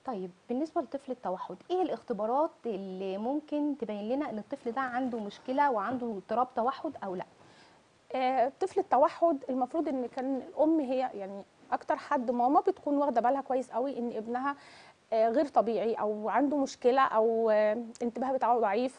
طيب بالنسبه لطفل التوحد ايه الاختبارات اللي ممكن تبين لنا ان الطفل ده عنده مشكله وعنده اضطراب توحد او لا آه، طفل التوحد المفروض ان كان الام هي يعني اكتر حد ماما بتكون واخده بالها كويس قوي ان ابنها آه، غير طبيعي او عنده مشكله او آه، الانتباه بتاعه ضعيف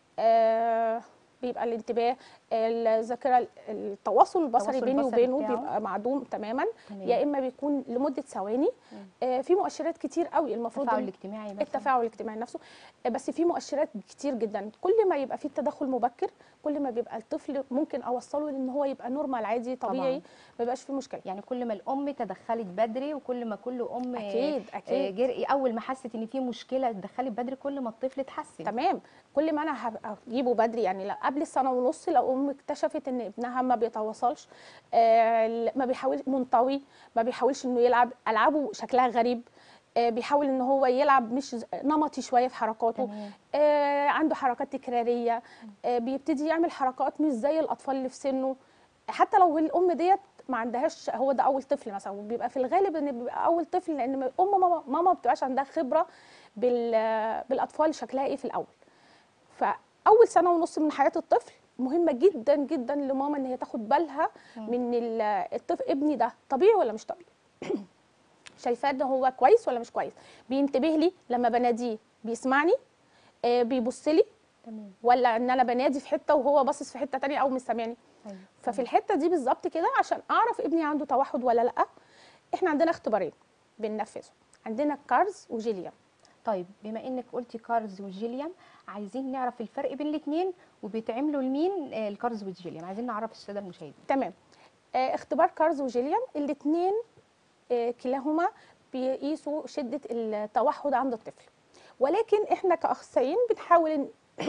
آه، بيبقى الانتباه الذاكره التواصل البصري التواصل بيني البصري وبينه بتاعه. بيبقى معدوم تماما تمام. يا اما بيكون لمده ثواني آه، في مؤشرات كتير قوي المفروض التفاعل إن- الاجتماعي مثلا التفاعل الاجتماعي نفسه بس في مؤشرات كتير جدا كل ما يبقى في تدخل مبكر كل ما بيبقى الطفل ممكن اوصله لان هو يبقى نورمال عادي طبيعي طبعاً. ما يبقاش فيه مشكله يعني كل ما الام تدخلت بدري وكل ما كل ام اكيد آه، اكيد جرئي اول ما حست ان في مشكله اتدخلت بدري كل ما الطفل اتحسن تمام كل ما انا هبقى اجيبه بدري يعني لا قبل السنه ونص لو ام اكتشفت ان ابنها ما بيتواصلش آه ما بيحاولش منطوي ما بيحاولش انه يلعب العابه شكلها غريب آه بيحاول ان هو يلعب مش ز- نمطي شويه في حركاته تمام آه عنده حركات تكراريه آه بيبتدي يعمل حركات مش زي الاطفال اللي في سنه حتى لو الام ديت ما عندهاش هو ده اول طفل مثلا وبيبقى في الغالب ان بيبقى اول طفل لان ام ماما ماما ما بتبقاش عندها خبره بال- بالاطفال شكلها ايه في الاول فاول سنه ونص من حياه الطفل مهمه جدا جدا لماما ان هي تاخد بالها مم. من ال- الطفل ابني ده طبيعي ولا مش طبيعي شايفاه ان هو كويس ولا مش كويس بينتبه لي لما بناديه بيسمعني آه بيبص لي تمام ولا ان انا بنادي في حته وهو باصص في حته تانية او مش سامعني أيوة. ففي الحته دي بالظبط كده عشان اعرف ابني عنده توحد ولا لا احنا عندنا اختبارين بننفذهم عندنا كارز وجيليام طيب بما انك قلتي كارز وجيليام عايزين نعرف الفرق بين الاثنين وبيتعملوا لمين آه، الكارز والجيليام عايزين نعرف الساده المشاهدين تمام آه اختبار كارز وجيليام الاثنين آه كلاهما بيقيسوا شده التوحد عند الطفل ولكن احنا كاخصائيين بنحاول ان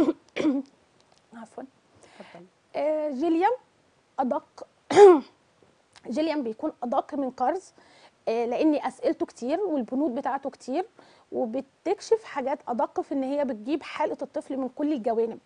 عفوا اتفضلي آه، جيليام ادق جيليام بيكون ادق من كارز آه، لان اسئلته كتير والبنود بتاعته كتير وبتكشف حاجات ادق في ان هي بتجيب حاله الطفل من كل الجوانب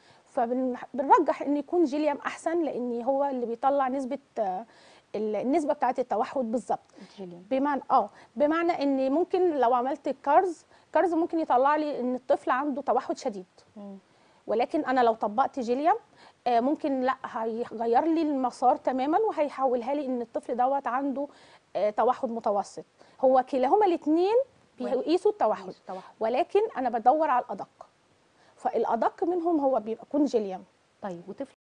فبنرجح ان يكون جيليام احسن لان هو اللي بيطلع نسبه آه، ال- النسبه بتاعه التوحد بالظبط جيليام بمعنى اه بمعنى ان ممكن لو عملت كارز كارز ممكن يطلع لي ان الطفل عنده توحد شديد مم. ولكن انا لو طبقت جيليام آه، ممكن لا هيغير لي المسار تماما وهيحولها لي ان الطفل دوت عنده آه، توحد متوسط هو كلاهما الاثنين بيقيسوا التوحد توحد ولكن انا بدور على الادق فالادق منهم هو بيكون جيليام طيب وطفل